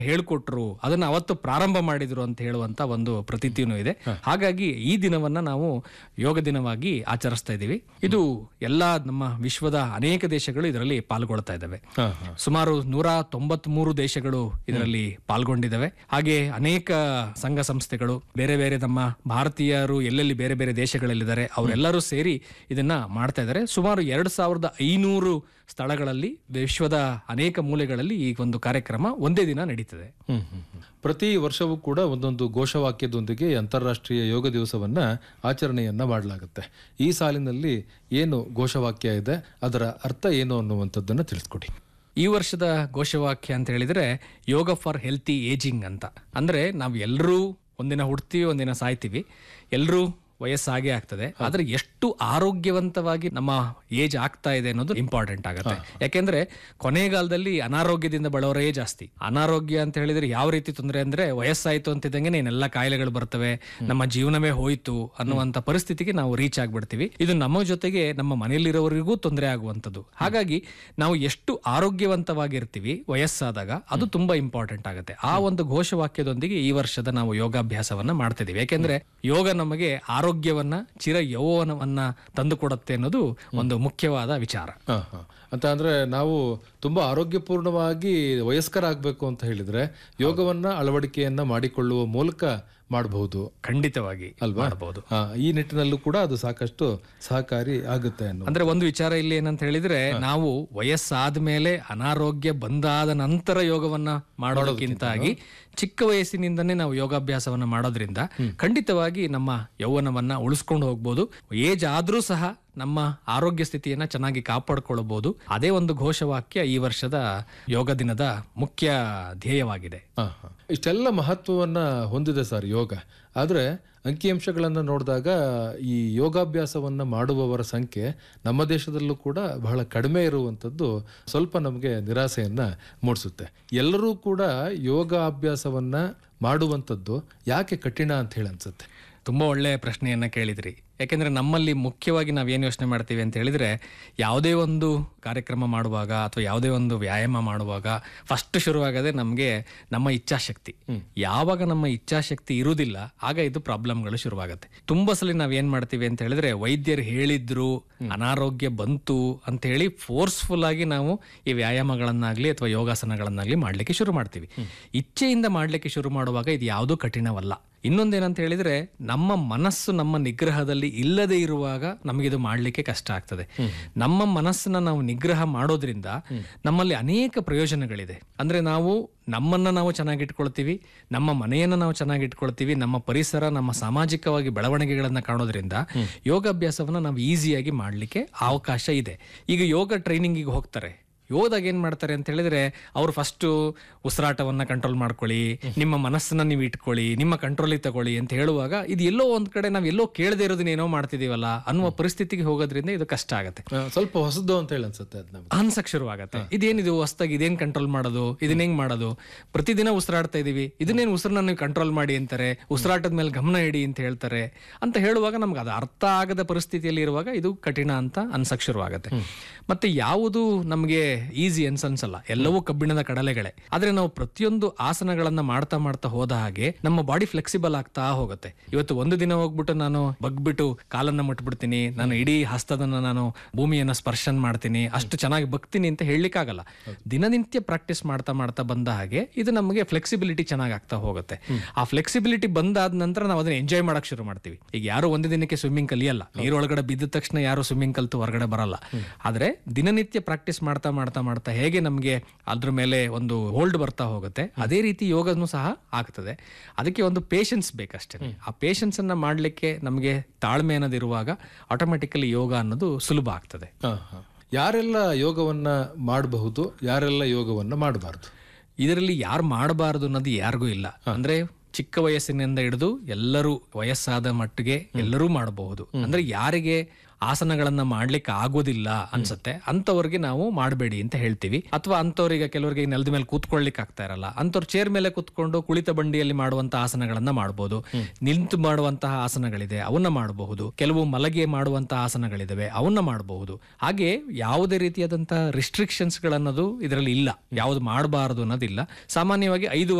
ಹೇಳ್ಕೊಟ್ರು ಅದನ್ನ ಅವತ್ತು ಪ್ರಾರಂಭ ಮಾಡಿದ್ರು ಅಂತ ಹೇಳುವಂತ ಒಂದು ಪ್ರತೀತಿನೂ ಇದೆ ಹಾಗಾಗಿ ಈ ದಿನವನ್ನ ನಾವು ಯೋಗ ದಿನವಾಗಿ ಆಚರಿಸ್ತಾ ಇದ್ದೀವಿ ಇದು ಎಲ್ಲಾ ನಮ್ಮ ವಿಶ್ವದ ಅನೇಕ ದೇಶಗಳು ಇದರಲ್ಲಿ ಪಾಲ್ಗೊಳ್ತಾ ಇದ್ದಾವೆ ಹಾ, ಹಾ. ಸುಮಾರು ನೂರ ತೊಂಬತ್ ಮೂರು ದೇಶಗಳು ಇದರಲ್ಲಿ ಪಾಲ್ಗೊಂಡಿದ್ದಾವೆ ಹಾಗೆ ಅನೇಕ ಸಂಘ ಸಂಸ್ಥೆಗಳು ಬೇರೆ ಬೇರೆ ನಮ್ಮ ಭಾರತೀಯರು ಎಲ್ಲೆಲ್ಲಿ ಬೇರೆ ಬೇರೆ ದೇಶಗಳಲ್ಲಿದ್ದಾರೆ ಅವರೆಲ್ಲರೂ ಸೇರಿ ಇದನ್ನ ಮಾಡ್ತಾ ಇದ್ದಾರೆ ಸುಮಾರು ಎರಡು ಸಾವಿರದ ಐನೂರು ಸ್ಥಳಗಳಲ್ಲಿ ವಿಶ್ವದ ಅನೇಕ ಮೂಲೆಗಳಲ್ಲಿ ಈ ಒಂದು ಕಾರ್ಯಕ್ರಮ ಒಂದೇ ದಿನ ನಡೀತದೆ ಹ್ಮ್, ಹ್ಮ್, ಹ್ಮ್. ಪ್ರತಿ ವರ್ಷವೂ ಕೂಡ ಒಂದೊಂದು ಘೋಷವಾಕ್ಯದೊಂದಿಗೆ ಅಂತಾರಾಷ್ಟ್ರೀಯ ಯೋಗ ದಿವಸವನ್ನ ಆಚರಣೆಯನ್ನ ಮಾಡಲಾಗುತ್ತೆ ಈ ಸಾಲಿನಲ್ಲಿ ಏನು ಘೋಷವಾಕ್ಯ ಇದೆ ಅದರ ಅರ್ಥ ಏನು ಅನ್ನುವಂಥದ್ದನ್ನ ತಿಳಿಸ್ಕೊಡಿ ಈ ವರ್ಷದ ಘೋಷವಾಕ್ಯ ಅಂತ ಹೇಳಿದ್ರೆ ಯೋಗ ಫಾರ್ ಹೆಲ್ತಿ ಏಜಿಂಗ್ ಅಂತ ಅಂದ್ರೆ ನಾವು ಎಲ್ಲರೂ ಒಂದಿನ ಹುಡ್ತೀವಿ ಒಂದಿನ ಸಾಯ್ತೀವಿ ಎಲ್ಲರೂ ವಯಸ್ಸಾಗೇ ಆಗ್ತದೆ ಆದ್ರೆ ಎಷ್ಟು ಆರೋಗ್ಯವಂತವಾಗಿ ನಮ್ಮ ಏಜ್ ಆಗ್ತಾ ಇದೆ ಅನ್ನೋದು ಇಂಪಾರ್ಟೆಂಟ್ ಆಗುತ್ತೆ ಯಾಕೆಂದ್ರೆ ಕೊನೆಗಾಲದಲ್ಲಿ ಅನಾರೋಗ್ಯದಿಂದ ಬಳೋರೇ ಜಾಸ್ತಿ ಅನಾರೋಗ್ಯ ಅಂತ ಹೇಳಿದ್ರೆ ಯಾವ ರೀತಿ ತೊಂದರೆ ಅಂದ್ರೆ ವಯಸ್ಸಾಯ್ತು ಅಂತಿದ್ದಂಗೆ ಎಲ್ಲ ಕಾಯಿಲೆಗಳು ಬರ್ತವೆ ನಮ್ಮ ಜೀವನವೇ ಹೋಯ್ತು ಅನ್ನುವಂತ ಪರಿಸ್ಥಿತಿಗೆ ನಾವು ರೀಚ್ ಆಗ್ಬಿಡ್ತೀವಿ ಇದು ನಮ್ಮ ಜೊತೆಗೆ ನಮ್ಮ ಮನೆಯಲ್ಲಿರೋವರಿಗೂ ತೊಂದರೆ ಆಗುವಂಥದ್ದು ಹಾಗಾಗಿ ನಾವು ಎಷ್ಟು ಆರೋಗ್ಯವಂತವಾಗಿರ್ತೀವಿ ವಯಸ್ಸಾದಾಗ ಅದು ತುಂಬಾ ಇಂಪಾರ್ಟೆಂಟ್ ಆಗುತ್ತೆ ಆ ಒಂದು ಘೋಷವಾಕ್ಯದೊಂದಿಗೆ ಈ ವರ್ಷದ ನಾವು ಯೋಗಾಭ್ಯಾಸವನ್ನ ಮಾಡ್ತಿದೀವಿ ಯಾಕೆಂದ್ರೆ ಯೋಗ ನಮಗೆ ಆರೋಗ್ಯವನ್ನ ಚಿರ ಯೌವನವನ್ನ ತಂದುಕೊಡುತ್ತೆ ಅನ್ನೋದು ಒಂದು ಮುಖ್ಯವಾದ ವಿಚಾರ ಹಾ, ಹಾ. ಅಂತ ಅಂದ್ರೆ ನಾವು ತುಂಬಾ ಆರೋಗ್ಯಪೂರ್ಣವಾಗಿ ವಯಸ್ಕರಾಗಬೇಕು ಅಂತ ಹೇಳಿದ್ರೆ ಯೋಗವನ್ನ ಅಳವಡಿಕೆಯನ್ನ ಮಾಡಿಕೊಳ್ಳುವ ಮೂಲಕ ಮಾಡಬಹುದು ಖಂಡಿತವಾಗಿ ಅಲ್ವಾ? ಮಾಡಬಹುದು ಹಾ, ಈ ನಿಟ್ಟಿನಲ್ಲೂ ಕೂಡ ಅದು ಸಾಕಷ್ಟು ಸಹಕಾರಿ ಆಗುತ್ತೆ ಅನ್ನೋ ಅಂದ್ರೆ ಒಂದು ವಿಚಾರ ಇಲ್ಲಿ ಏನಂತ ಹೇಳಿದ್ರೆ ನಾವು ವಯಸ್ಸಾದ ಮೇಲೆ ಅನಾರೋಗ್ಯ ಬಂದಾದ ನಂತರ ಯೋಗವನ್ನ ಮಾಡೋದಕ್ಕಿಂತಾಗಿ ಚಿಕ್ಕ ವಯಸ್ಸಿನಿಂದನೇ ನಾವು ಯೋಗಾಭ್ಯಾಸವನ್ನ ಮಾಡೋದ್ರಿಂದ ಖಂಡಿತವಾಗಿ ನಮ್ಮ ಯೌವನವನ್ನ ಉಳಿಸ್ಕೊಂಡು ಹೋಗ್ಬೋದು ಏಜ್ ಆದ್ರೂ ಸಹ ನಮ್ಮ ಆರೋಗ್ಯ ಸ್ಥಿತಿಯನ್ನ ಚೆನ್ನಾಗಿ ಕಾಪಾಡ್ಕೊಳ್ಬಹುದು ಅದೇ ಒಂದು ಘೋಷವಾಕ್ಯ ಈ ವರ್ಷದ ಯೋಗ ದಿನದ ಮುಖ್ಯ ಧ್ಯೇಯವಾಗಿದೆ ಹಾ, ಹಾ. ಇಷ್ಟೆಲ್ಲ ಮಹತ್ವವನ್ನ ಹೊಂದಿದೆ ಸರ್ ಯೋಗ ಆದ್ರೆ ಅಂಕಿಅಂಶಗಳನ್ನ ನೋಡಿದಾಗ ಈ ಯೋಗಾಭ್ಯಾಸವನ್ನ ಮಾಡುವವರ ಸಂಖ್ಯೆ ನಮ್ಮ ದೇಶದಲ್ಲೂ ಕೂಡ ಬಹಳ ಕಡಿಮೆ ಇರುವಂಥದ್ದು ಸ್ವಲ್ಪ ನಮಗೆ ನಿರಾಸೆಯನ್ನ ಮೂಡಿಸುತ್ತೆ ಎಲ್ಲರೂ ಕೂಡ ಯೋಗಾಭ್ಯಾಸವನ್ನ ಮಾಡುವಂಥದ್ದು ಯಾಕೆ ಕಠಿಣ ಅಂತ ಹೇಳಿ ಅನ್ಸುತ್ತೆ ತುಂಬಾ ಒಳ್ಳೆಯ ಪ್ರಶ್ನೆಯನ್ನ ಕೇಳಿದ್ರಿ ಯಾಕೆಂದ್ರೆ ನಮ್ಮಲ್ಲಿ ಮುಖ್ಯವಾಗಿ ನಾವೇನು ಯೋಚನೆ ಮಾಡ್ತೀವಿ ಅಂತ ಹೇಳಿದ್ರೆ ಯಾವುದೇ ಒಂದು ಕಾರ್ಯಕ್ರಮ ಮಾಡುವಾಗ ಅಥವಾ ಯಾವುದೇ ಒಂದು ವ್ಯಾಯಾಮ ಮಾಡುವಾಗ ಫಸ್ಟ್ ಶುರುವಾಗದೆ ನಮಗೆ ನಮ್ಮ ಇಚ್ಛಾಶಕ್ತಿ ಯಾವಾಗ ನಮ್ಮ ಇಚ್ಛಾಶಕ್ತಿ ಇರುವುದಿಲ್ಲ ಆಗ ಇದು ಪ್ರಾಬ್ಲಮ್ಗಳು ಶುರುವಾಗುತ್ತೆ ತುಂಬಾ ಸಲ ನಾವ್ ಏನ್ ಮಾಡ್ತೀವಿ ಅಂತ ಹೇಳಿದ್ರೆ ವೈದ್ಯರು ಹೇಳಿದ್ರು ಅನಾರೋಗ್ಯ ಬಂತು ಅಂತ ಹೇಳಿ ಫೋರ್ಸ್ಫುಲ್ ಆಗಿ ನಾವು ಈ ವ್ಯಾಯಾಮಗಳನ್ನಾಗ್ಲಿ ಅಥವಾ ಯೋಗಾಸನಗಳನ್ನಾಗ್ಲಿ ಮಾಡ್ಲಿಕ್ಕೆ ಶುರು ಮಾಡ್ತೀವಿ ಇಚ್ಛೆಯಿಂದ ಮಾಡ್ಲಿಕ್ಕೆ ಶುರು ಮಾಡುವಾಗ ಇದು ಯಾವುದೂ ಕಠಿಣವಲ್ಲ ಇನ್ನೊಂದೇನಂತ ಹೇಳಿದ್ರೆ ನಮ್ಮ ಮನಸ್ಸು ನಮ್ಮ ನಿಗ್ರಹದಲ್ಲಿ ಇಲ್ಲದೆ ಇರುವಾಗ ನಮಗಿದು ಮಾಡ್ಲಿಕ್ಕೆ ಕಷ್ಟ ಆಗ್ತದೆ ನಮ್ಮ ಮನಸ್ಸನ್ನ ನಾವು ನಿಗ್ರಹ ಮಾಡೋದ್ರಿಂದ ನಮ್ಮಲ್ಲಿ ಅನೇಕ ಪ್ರಯೋಜನಗಳಿದೆ ಅಂದ್ರೆ ನಾವು ನಮ್ಮನ್ನ ನಾವು ಚೆನ್ನಾಗಿಟ್ಕೊಳ್ತೀವಿ ನಮ್ಮ ಮನೆಯನ್ನ ನಾವು ಚೆನ್ನಾಗಿಟ್ಕೊಳ್ತೀವಿ ನಮ್ಮ ಪರಿಸರ ನಮ್ಮ ಸಾಮಾಜಿಕವಾಗಿ ಬೆಳವಣಿಗೆಗಳನ್ನ ಕಾಣೋದ್ರಿಂದ ಯೋಗಾಭ್ಯಾಸವನ್ನ ನಾವು ಈಸಿಯಾಗಿ ಮಾಡ್ಲಿಕ್ಕೆ ಅವಕಾಶ ಇದೆ ಈಗ ಯೋಗ ಟ್ರೈನಿಂಗಿಗೆ ಹೋಗ್ತಾರೆ ಯೋಗದಾಗ ಏನ್ ಮಾಡ್ತಾರೆ ಅಂತ ಹೇಳಿದ್ರೆ ಅವ್ರು ಫಸ್ಟ್ ಉಸಿರಾಟವನ್ನ ಕಂಟ್ರೋಲ್ ಮಾಡ್ಕೊಳ್ಳಿ ನಿಮ್ಮ ಮನಸ್ಸನ್ನ ನೀವು ಇಟ್ಕೊಳ್ಳಿ ನಿಮ್ಮ ಕಂಟ್ರೋಲಿಗೆ ತಗೊಳ್ಳಿ ಅಂತ ಹೇಳುವಾಗ ಇದು ಎಲ್ಲೋ ಒಂದ್ ಕಡೆ ನಾವ್ ಎಲ್ಲೋ ಕೇಳದೆ ಇರೋದನ್ನ ಏನೋ ಮಾಡ್ತಿದೀವಲ್ಲ ಅನ್ನುವ ಪರಿಸ್ಥಿತಿಗೆ ಹೋಗೋದ್ರಿಂದ ಇದು ಕಷ್ಟ ಆಗುತ್ತೆ ಆ, ಸ್ವಲ್ಪ ಹೊಸದು ಅಂತ ಹೇಳಿ ಅನ್ಸುತ್ತೆ ಅದು ನಮ್ಗೆ ಅನ್ಸಕ್ ಶುರುವಾಗತ್ತೆ ಇದೇನಿದು ಹೊಸ್ದಾಗಿ ಇದೇನ್ ಕಂಟ್ರೋಲ್ ಮಾಡೋದು ಇದನ್ನ ಹೆಂಗ್ ಮಾಡೋದು ಪ್ರತಿದಿನ ಉಸಿರಾಡ್ತಾ ಇದೀವಿ ಇದನ್ನೇನು ಉಸಿರನ್ನ ನೀವು ಕಂಟ್ರೋಲ್ ಮಾಡಿ ಅಂತಾರೆ ಉಸಿರಾಟದ ಮೇಲೆ ಗಮನ ಇಡಿ ಅಂತ ಹೇಳ್ತಾರೆ ಅಂತ ಹೇಳುವಾಗ ನಮ್ಗೆ ಅದು ಅರ್ಥ ಆಗದ ಪರಿಸ್ಥಿತಿಯಲ್ಲಿ ಇರುವಾಗ ಇದು ಕಠಿಣ ಅಂತ ಅನ್ಸಕ್ ಶುರುವಾಗತ್ತೆ ಮತ್ತೆ ಯಾವುದು ನಮಗೆ ಈಸಿ ಅನ್ಸ್ ಅನ್ಸಲ್ಲ ಎಲ್ಲವೂ ಕಬ್ಬಿಣದ ಕಡಲೆಗಳೇ ಆದ್ರೆ ನಾವು ಪ್ರತಿಯೊಂದು ಆಸನಗಳನ್ನ ಮಾಡ್ತಾ ಮಾಡ್ತಾ ಹೋದ ಹಾಗೆ ನಮ್ಮ ಬಾಡಿ ಫ್ಲೆಕ್ಸಿಬಲ್ ಆಗ್ತಾ ಹೋಗುತ್ತೆ ಇವತ್ತು ಒಂದು ದಿನ ಹೋಗ್ಬಿಟ್ಟು ನಾನು ಬಗ್ಬಿಟ್ಟು ಕಾಲನ್ನ ಮುಟ್ಬಿಡ್ತೀನಿ ನಾನು ಇಡೀ ಹಸ್ತದನ್ನ ನಾನು ಭೂಮಿಯನ್ನ ಸ್ಪರ್ಶನ್ ಮಾಡ್ತೀನಿ ಅಷ್ಟು ಚೆನ್ನಾಗಿ ಬಗ್ತೀನಿ ಅಂತ ಹೇಳಲಿಕ್ಕಾಗಲ್ಲ ದಿನನಿತ್ಯ ಪ್ರಾಕ್ಟೀಸ್ ಮಾಡ್ತಾ ಮಾಡ್ತಾ ಬಂದ ಹಾಗೆ ಇದು ನಮಗೆ ಫ್ಲೆಕ್ಸಿಬಿಲಿಟಿ ಚೆನ್ನಾಗಿ ಆಗ್ತಾ ಹೋಗುತ್ತೆ ಆ ಫ್ಲೆಕ್ಸಿಬಿಲಿಟಿ ಬಂದಾದ ನಂತರ ನಾವು ಅದನ್ನ ಎಂಜಾಯ್ ಮಾಡಕ್ ಶುರು ಮಾಡ್ತೀವಿ ಈಗ ಯಾರು ಒಂದು ದಿನಕ್ಕೆ ಸ್ವಿಮ್ಮಿಂಗ್ ಕಲಿಯಲ್ಲ ನೀರೊಳಗಡೆ ಬಿದ್ದ ತಕ್ಷಣ ಯಾರು ಸ್ವಿಮ್ಮಿಂಗ್ ಕಲ್ತು ಹೊರಗಡೆ ಬರಲ್ಲ ಆದ್ರೆ ದಿನನಿತ್ಯ ಪ್ರಾಕ್ಟೀಸ್ ಮಾಡ್ತಾ ಮಾಡ್ತಾ ಮಾಡ್ತಾ ಹೇಗೆ ನಮಗೆ ಅದ್ರ ಮೇಲೆ ಒಂದು ಹೋಲ್ಡ್ ಬರ್ತಾ ಹೋಗುತ್ತೆ ಅದೇ ರೀತಿ ಯೋಗನೂ ಸಹ ಆಗ್ತದೆ ಅದಕ್ಕೆ ಒಂದು ಪೇಷನ್ಸ್ ಬೇಕಷ್ಟೇ ಆ ಪೇಷನ್ಸ್ ಅನ್ನ ಮಾಡ್ಲಿಕ್ಕೆ ನಮಗೆ ತಾಳ್ಮೆ ಅನ್ನೋದಿರುವಾಗ ಆಟೋಮೆಟಿಕಲಿ ಯೋಗ ಅನ್ನೋದು ಸುಲಭ ಆಗ್ತದೆ ಹಾ, ಹಾ. ಯಾರೆಲ್ಲ ಯೋಗವನ್ನ ಮಾಡಬಹುದು ಯಾರೆಲ್ಲ ಯೋಗವನ್ನ ಮಾಡಬಾರ್ದು ಇದರಲ್ಲಿ ಯಾರು ಮಾಡಬಾರದು ಅನ್ನೋದು ಯಾರಿಗೂ ಇಲ್ಲ ಅಂದ್ರೆ ಚಿಕ್ಕ ವಯಸ್ಸಿನಿಂದ ಹಿಡಿದು ಎಲ್ಲರೂ ವಯಸ್ಸಾದ ಮಟ್ಟಿಗೆ ಎಲ್ಲರೂ ಮಾಡಬಹುದು ಅಂದ್ರೆ ಯಾರಿಗೆ ಆಸನಗಳನ್ನ ಮಾಡ್ಲಿಕ್ಕೆ ಆಗೋದಿಲ್ಲ ಅನ್ಸುತ್ತೆ ಅಂತವ್ರಿಗೆ ನಾವು ಮಾಡಬೇಡಿ ಅಂತ ಹೇಳ್ತೀವಿ ಅಥವಾ ಅಂತವ್ರಿಗೆ ಕೆಲವರಿಗೆ ನೆಲದ ಮೇಲೆ ಕೂತ್ಕೊಳ್ಳಿಕ್ಕೆ ಆಗ್ತಾ ಇರಲ್ಲ ಅಂತವ್ರು ಚೇರ್ ಮೇಲೆ ಕೂತ್ಕೊಂಡು ಕುಳಿತ ಬಂಡಿಯಲ್ಲಿ ಮಾಡುವಂತಹ ಆಸನಗಳನ್ನ ಮಾಡಬಹುದು ನಿಂತು ಮಾಡುವಂತಹ ಆಸನಗಳಿದೆ ಅವನ್ನ ಮಾಡಬಹುದು ಕೆಲವು ಮಲಗಿ ಮಾಡುವಂತಹ ಆಸನಗಳಿದಾವೆ ಅವನ್ನ ಮಾಡಬಹುದು ಹಾಗೆ ಯಾವುದೇ ರೀತಿಯಾದಂತಹ ರಿಸ್ಟ್ರಿಕ್ಷನ್ಸ್ ಗಳನ್ನೋದು ಇದರಲ್ಲಿ ಇಲ್ಲ ಯಾವ್ದು ಮಾಡಬಾರದು ಅನ್ನೋದಿಲ್ಲ ಸಾಮಾನ್ಯವಾಗಿ ಐದು